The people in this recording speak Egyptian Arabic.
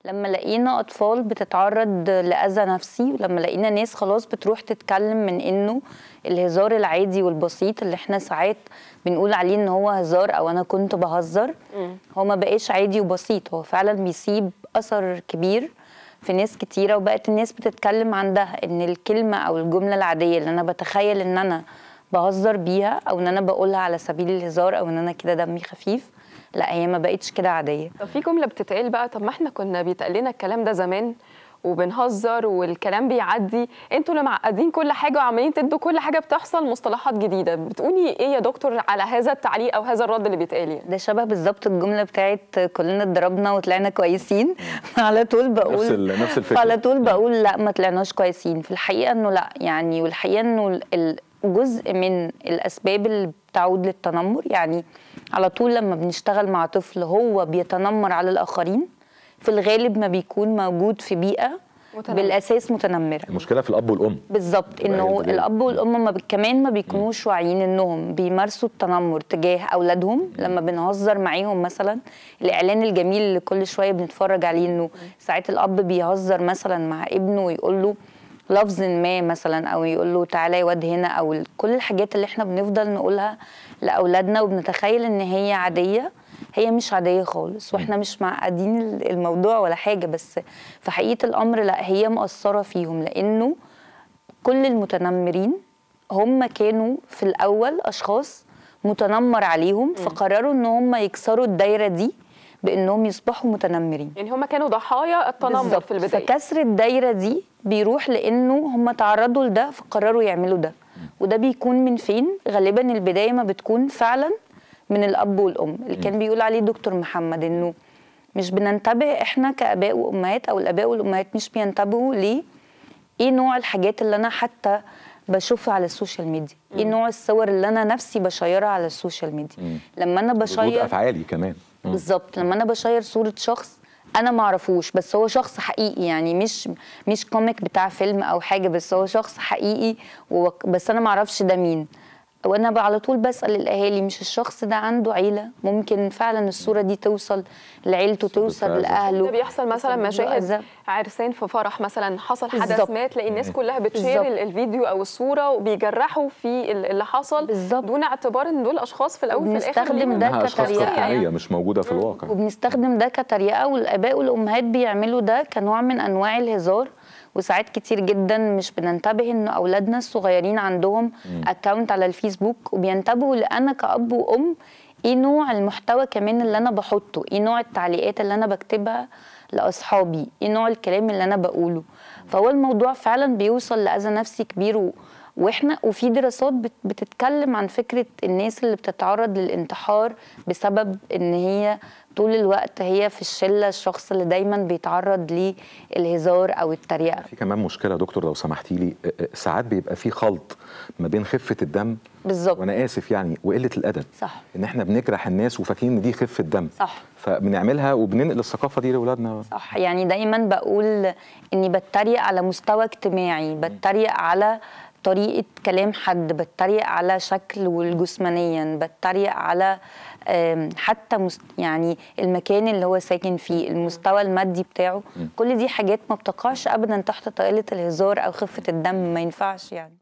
لما لقينا اطفال بتتعرض لاذى نفسي ولما لقينا ناس خلاص بتروح تتكلم من انه الهزار العادي والبسيط اللي احنا ساعات بنقول عليه ان هو هزار او انا كنت بهزر هو ما بقاش عادي وبسيط هو فعلا بيسيب اثر كبير في ناس كتيره وبقت الناس بتتكلم عن ده ان الكلمه او الجمله العاديه اللي انا بتخيل ان انا بهزر بيها او ان انا بقولها على سبيل الهزار او ان انا كده دمي خفيف لا هي ما بقتش كده عاديه طب في جمله بتتقال بقى طب ما احنا كنا بيتقال لنا الكلام ده زمان وبنهزر والكلام بيعدي انتوا اللي معقدين كل حاجه وعمالين تدوا كل حاجه بتحصل مصطلحات جديده بتقولي ايه يا دكتور على هذا التعليق او هذا الرد اللي بيتقال يعني ده شبه بالظبط الجمله بتاعت كلنا اتضربنا وطلعنا كويسين على طول بقول نفس ال- نفس الفكرة. على طول بقول لا ما طلعناش كويسين في الحقيقه انه لا يعني والحقيقه انه ال- ال- جزء من الاسباب اللي بتعود للتنمر يعني على طول لما بنشتغل مع طفل هو بيتنمر على الاخرين في الغالب ما بيكون موجود في بيئه متنمرة. بالاساس متنمره المشكله في الاب والام بالظبط تبقى هي انه البداية. الاب والام ما بي- كمان ما بيكونوش واعيين انهم بيمارسوا التنمر تجاه اولادهم لما بنهزر معاهم مثلا الاعلان الجميل اللي كل شويه بنتفرج عليه انه ساعات الاب بيهزر مثلا مع ابنه ويقول له لفظ ما مثلا او يقول له تعالى يا واد هنا او ال- كل الحاجات اللي احنا بنفضل نقولها لاولادنا وبنتخيل ان هي عاديه هي مش عاديه خالص واحنا مش معقدين ال- الموضوع ولا حاجه بس في حقيقه الامر لا هي مأثره فيهم لانه كل المتنمرين هم كانوا في الاول اشخاص متنمر عليهم فقرروا ان هم يكسروا الدايره دي بانهم يصبحوا متنمرين يعني هم كانوا ضحايا التنمر بالظبط. في البدايه فكسر الدايره دي بيروح لانه هم تعرضوا لده فقرروا يعملوا ده وده بيكون من فين غالبا البدايه ما بتكون فعلا من الاب والام اللي كان بيقول عليه دكتور محمد انه مش بننتبه احنا كاباء وامهات او الاباء والامهات مش بينتبهوا ليه ايه نوع الحاجات اللي انا حتى بشوفها على السوشيال ميديا ايه نوع الصور اللي انا نفسي بشيرها على السوشيال ميديا لما انا ردود بشير افعالي كمان مم. بالظبط لما انا بشير صوره شخص انا ما اعرفوش بس هو شخص حقيقي يعني مش مش كوميك بتاع فيلم او حاجه بس هو شخص حقيقي وك- بس انا ما اعرفش ده مين وانا بقى على طول بسال الاهالي مش الشخص ده عنده عيله ممكن فعلا الصوره دي توصل لعيلته توصل فعلا. لاهله ده بيحصل مثلا توصل مشاهد لأذى. عرسان في فرح مثلا حصل حدث بالظبط. ما تلاقي الناس كلها بتشير بالظبط. ال- الفيديو او الصوره وبيجرحوا في ال- اللي حصل بالظبط. دون اعتبار ان دول اشخاص في الاول وفي الاخر وبنستخدم ليهم ده انها اشخاص كتريقة. كرتونيه مش موجوده في الواقع وبنستخدم ده كتريقه والاباء والامهات بيعملوا ده كنوع من انواع الهزار وساعات كتير جدا مش بننتبه ان اولادنا الصغيرين عندهم اكونت على الفيسبوك وبينتبهوا لانا كاب وام ايه نوع المحتوى كمان اللي انا بحطه ايه نوع التعليقات اللي انا بكتبها لاصحابي ايه نوع الكلام اللي انا بقوله فهو الموضوع فعلا بيوصل لاذى نفسي كبير و... واحنا وفي دراسات بت- بتتكلم عن فكره الناس اللي بتتعرض للانتحار بسبب ان هي طول الوقت هي في الشله الشخص اللي دايما بيتعرض للهزار او التريقه في كمان مشكله يا دكتور لو سمحتي لي أ- أ- ساعات بيبقى في خلط ما بين خفه الدم بالظبط وانا اسف يعني وقله الادب صح ان احنا بنجرح الناس وفاكرين ان دي خفه دم صح فبنعملها وبننقل الثقافه دي لاولادنا صح يعني دايما بقول اني بتريق على مستوى اجتماعي بتريق على طريقة كلام حد بتريق على شكله الجسمانيا بتريق على آم، حتى مست يعني المكان اللي هو ساكن فيه المستوى المادي بتاعه كل دي حاجات ما بتقعش ابدا تحت طائلة الهزار او خفة الدم ما ينفعش يعني